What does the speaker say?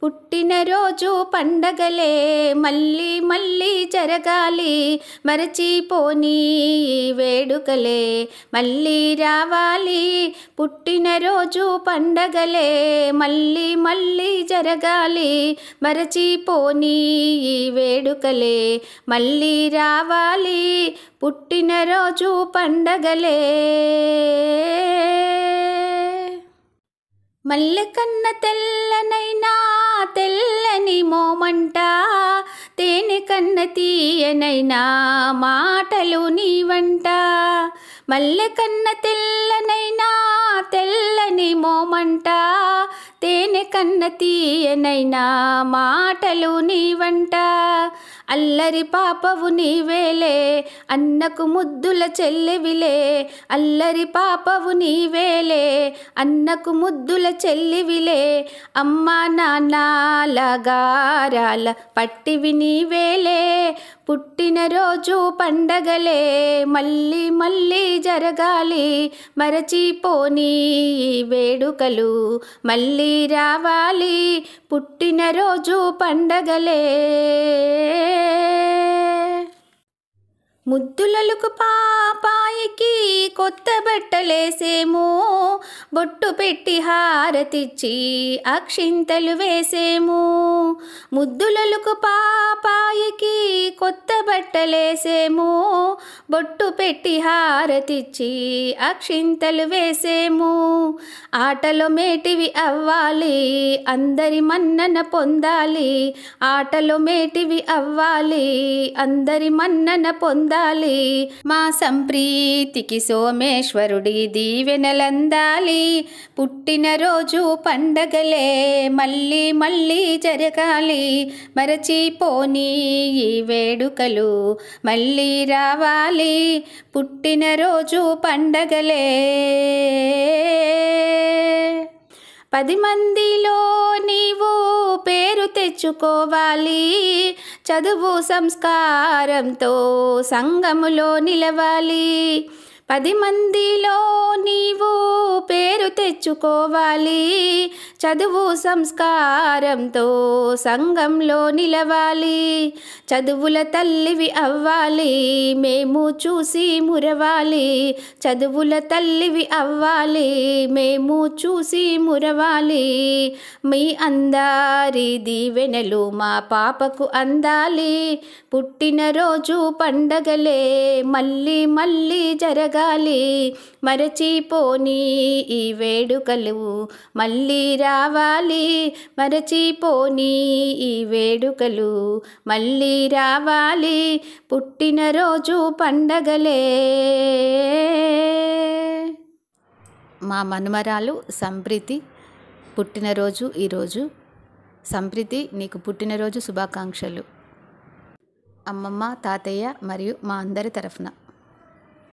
పుట్టినరోజు పండగలే మళ్ళీ మళ్ళీ జరగాలి మరచిపోని ఈ వేడుకలే మళ్ళీ రావాలి పుట్టినరోజు పండగలే మళ్ళీ మళ్ళీ జరగాలి మరచిపోని ఈ వేడుకలే మళ్ళీ రావాలి పుట్టినరోజు పండగలే మల్లె కన్న తెల్లనైనా తెల్లని మోమంట తేనె కన్న తీయనైనా మాటలు నీవంట మల్లె కన్న తెల్లనైనా తెల్లని మోమంట తేనె కన్న తీయనైనా మాటలు నీవంట అల్లరి పాపవు నీవేలే అన్నకు ముద్దుల చెల్లివిలే అల్లరి పాపవు నీవేలే అన్నకు ముద్దుల చెల్లివిలే అమ్మా నాన్నల గారాల పట్టివి నీవేలే పుట్టినరోజు పండగలే మళ్ళీ మళ్ళీ జరగాలి మరచిపోని ఈ వేడుకలు మళ్ళీ రావాలి పుట్టినరోజు పండగలే ముద్దులలకు పాపాయికి కొత్త బట్టలేసేమో బొట్టు పెట్టి హారతిచ్చి అక్షింతలు వేసేము ముద్దులలకు పాపాయికి కొత్త బట్టలేసేము బొట్టు పెట్టి హారతిచ్చి అక్షింతలు వేసేము ఆటలో మేటివి అవ్వాలి అందరి మన్నన పొందాలి ఆటలో మేటివి అవ్వాలి అందరి మన్నన పొందాలి మా సంప్రీతికి సోమేశ్వరుడి దీవెనలందాలి పుట్టినరోజు పండగలే మళ్ళీ మళ్ళీ జరగాలి మరచిపోని ఈ వేడుకలు మళ్ళీ రావాలి పుట్టినరోజు పండగలే పది మందిలో నీవు పేరు తెచ్చుకోవాలి చదువు సంస్కారంతో సంఘములో నిలవాలి పది మందిలో నీవు పేరు తెచ్చుకోవాలి చదువు సంస్కారంతో సంఘంలో నిలవాలి చదువుల తల్లివి అవ్వాలి మేము చూసి మురవాలి చదువుల తల్లివి అవ్వాలి మేము చూసి మురవాలి మీ అందారి దీవెనలు మా పాపకు అందాలి పుట్టినరోజు పండగలే మళ్ళీ మళ్ళీ జరగాలి మరచిపోని ఈ వేడుకలు మళ్ళీ రావాలి మరచిపోని ఈ వేడుకలు మళ్ళీ రావాలి పుట్టినరోజు పండగలే మా మనుమరాలు సంప్రీతి పుట్టినరోజు ఈరోజు సంప్రీతి నీకు పుట్టినరోజు శుభాకాంక్షలు అమ్మమ్మ తాతయ్య మరియు మా అందరి తరఫున